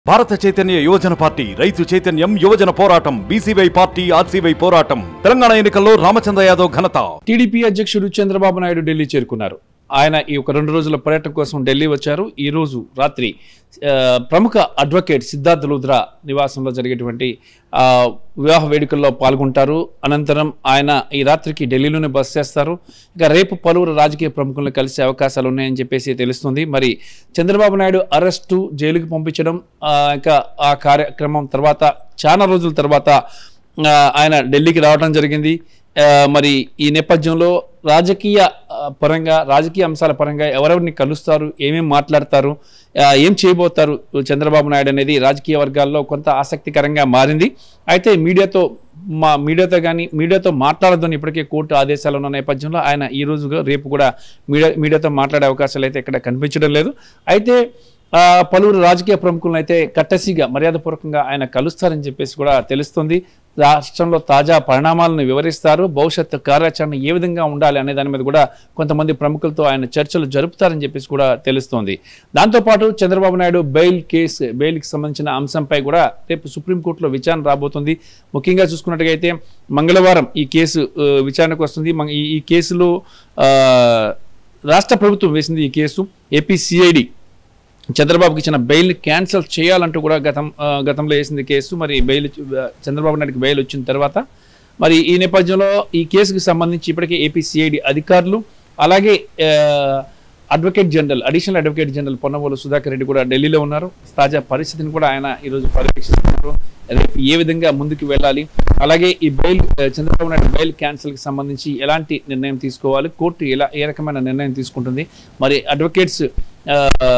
భారత చైతన్య యువజన పార్టీ రైతు చైతన్యం యువజన పోరాటం బీసీవై పార్టీ ఆర్సీవై పోరాటం తెలంగాణ ఎన్నికల్లో రామచంద్ర యాదవ్ ఘనత టీడీపీ అధ్యక్షుడు చంద్రబాబు నాయుడు ఢిల్లీ చేరుకున్నారు ఆయన ఈ ఒక రెండు రోజుల పర్యటన కోసం ఢిల్లీ వచ్చారు ఈ రోజు రాత్రి ఆ, ప్రముఖ అడ్వకేట్ సిద్ధార్థ లుద్రా నివాసంలో జరిగేటువంటి ఆ, వివాహ వేడుకల్లో పాల్గొంటారు అనంతరం ఆయన ఈ రాత్రికి ఢిల్లీలోనే బస్ చేస్తారు ఇక రేపు పలువురు రాజకీయ ప్రముఖులను కలిసే అవకాశాలు ఉన్నాయని చెప్పేసి తెలుస్తుంది మరి చంద్రబాబు నాయుడు అరెస్టు జైలుకి పంపించడం ఆ, ఇంకా ఆ కార్యక్రమం తర్వాత చాలా రోజుల తర్వాత ఆ, ఆయన ఢిల్లీకి రావడం జరిగింది ఆ, మరి ఈ నేపథ్యంలో రాజకీయ ఆ, పరంగా రాజకీయ అంశాల పరంగా ఎవరెవరిని కలుస్తారు ఏమేమి మాట్లాడతారు ఆ, ఏం చేయబోతారు చంద్రబాబు నాయుడు అనేది రాజకీయ వర్గాల్లో కొంత ఆసక్తికరంగా మారింది అయితే మీడియాతో మా మీడియాతో కానీ మీడియాతో మాట్లాడదని ఇప్పటికే కోర్టు ఆదేశాలు ఉన్న నేపథ్యంలో ఆయన ఈ రోజు రేపు కూడా మీడియా మీడియాతో మాట్లాడే అవకాశాలు అయితే ఇక్కడ కనిపించడం లేదు అయితే ఆ, పలువురు రాజకీయ ప్రముఖులను అయితే కట్టసిగా మర్యాదపూర్వకంగా ఆయన కలుస్తారని చెప్పేసి కూడా తెలుస్తుంది రాష్ట్రంలో తాజా పరిణామాలను వివరిస్తారు భవిష్యత్తు కార్యాచరణ ఏ విధంగా ఉండాలి అనే దాని మీద కూడా కొంతమంది ప్రముఖులతో ఆయన చర్చలు జరుపుతారని చెప్పేసి కూడా తెలుస్తోంది దాంతోపాటు చంద్రబాబు నాయుడు బెయిల్ కేసు బెయిల్కి సంబంధించిన అంశంపై కూడా రేపు సుప్రీంకోర్టులో విచారణ రాబోతుంది ముఖ్యంగా చూసుకున్నట్టుగైతే మంగళవారం ఈ కేసు ఆ, విచారణకు వస్తుంది మన- ఈ- ఈ కేసులో ఆ, రాష్ట్ర ప్రభుత్వం వేసింది ఈ కేసు ఏపీ సిఐడి చంద్రబాబుకి ఇచ్చిన బెయిల్ని క్యాన్సిల్ చేయాలంటూ కూడా గతం ఆ, గతంలో వేసింది కేసు మరి బెయిల్ ఇచ్చి- ఆ, చంద్రబాబు నాయుడుకి బెయిల్ వచ్చిన తర్వాత మరి ఈ నేపథ్యంలో ఈ కేసుకు సంబంధించి ఇప్పటికే ఏపీ సిఐడి అధికారులు అలాగే ఆ, advocate general additional advocate general Ponnavolu Sudhakar Reddy కూడా ఢిల్లీలో ఉన్నారు తాజా పరిస్థితిని కూడా ఆయన ఈరోజు పర్యవేక్షిస్తున్నారు రేపు ఏ విధంగా ముందుకు వెళ్ళాలి అలాగే ఈ బెయిల్ ఆ, చంద్రబాబు నాయుడు బెయిల్ క్యాన్సిల్కి సంబంధించి ఎలాంటి నిర్ణయం తీసుకోవాలి కోర్టు ఎలా ఏ రకమైన నిర్ణయం తీసుకుంటుంది మరి అడ్వకేట్స్ ఆ,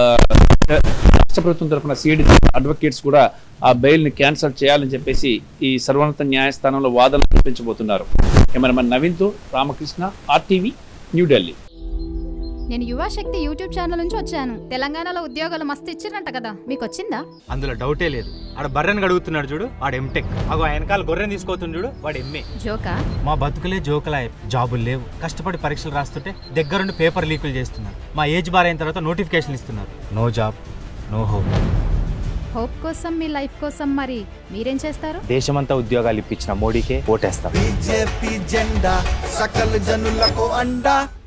రాష్ట్ర ప్రభుత్వం తరఫున సిఐడి అడ్వకేట్స్ కూడా ఆ బెయిల్ని క్యాన్సిల్ చేయాలని చెప్పేసి ఈ సర్వోన్నత న్యాయస్థానంలో వాదనలు వినిపించబోతున్నారు కెమెరామెన్ నవీన్తో రామకృష్ణ ఆర్టీవీ న్యూఢిల్లీ నేను యువశక్తి యూట్యూబ్ ఛానల్ నుంచి వచ్చాను తెలంగాణలో ఉద్యోగాలు మస్తు ఇచ్చిరంట కదా మీకు వచ్చిందా అందులో డౌటే లేదు ఆడ బర్రెని గడుగుతున్నాడు చూడు వాడు ఎంటెక్ అగో ఆయన వెనకాల గొర్రెని తీసుకొస్తుంది చూడు వాడు ఎంఏ జోకా మా బతుకులే జోకులా జాబులు లేవు కష్టపడి పరీక్షలు రాస్తుంటే దగ్గరుండి పేపర్ లీకులు చేస్తున్నారు మా ఏజ్ బార్ అయిన తర్వాత నోటిఫికేషన్ ఇస్తున్నారు no job no hope hope కోసం మీ లైఫ్ కోసం మరి మీరేం చేస్తారు దేశమంతా ఉద్యోగాలు ఇప్పించిన మోడీకే ఓటేస్తాం బీజేపీ జెండా సకల జనులకు అండా